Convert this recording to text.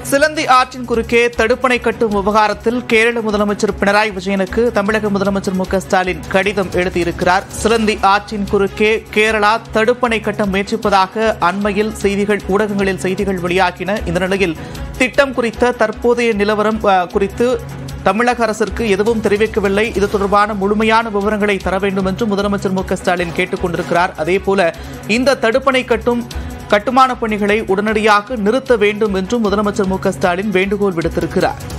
சிலந்தி ஆற்றின் குறுக்கே தடுப்பணை கட்டும் விவகாரத்தில் கேரள முதலமைச்சர் பினராயி விஜயனுக்கு தமிழக முதலமைச்சர் மு க ஸ்டாலின் கடிதம் எழுதியிருக்கிறார் சிலந்தி ஆற்றின் குறுக்கே கேரளா தடுப்பணை கட்ட முயற்சிப்பதாக அண்மையில் செய்திகள் ஊடகங்களில் செய்திகள் வெளியாகின இந்த நிலையில் திட்டம் குறித்த தற்போதைய நிலவரம் அஹ், குறித்து தமிழக அரசிற்கு எதுவும் தெரிவிக்கவில்லை இது தொடர்பான முழுமையான விவரங்களை தர வேண்டும் என்று முதலமைச்சர் மு க ஸ்டாலின் கேட்டுக் கொண்டிருக்கிறார் அதேபோல இந்த தடுப்பணை கட்டும் கட்டுமான பணிகளை உடனடியாக நிறுத்த வேண்டும் என்றும் முதலமைச்சர் மு க ஸ்டாலின் வேண்டுகோள் விடுத்திருக்கிறார்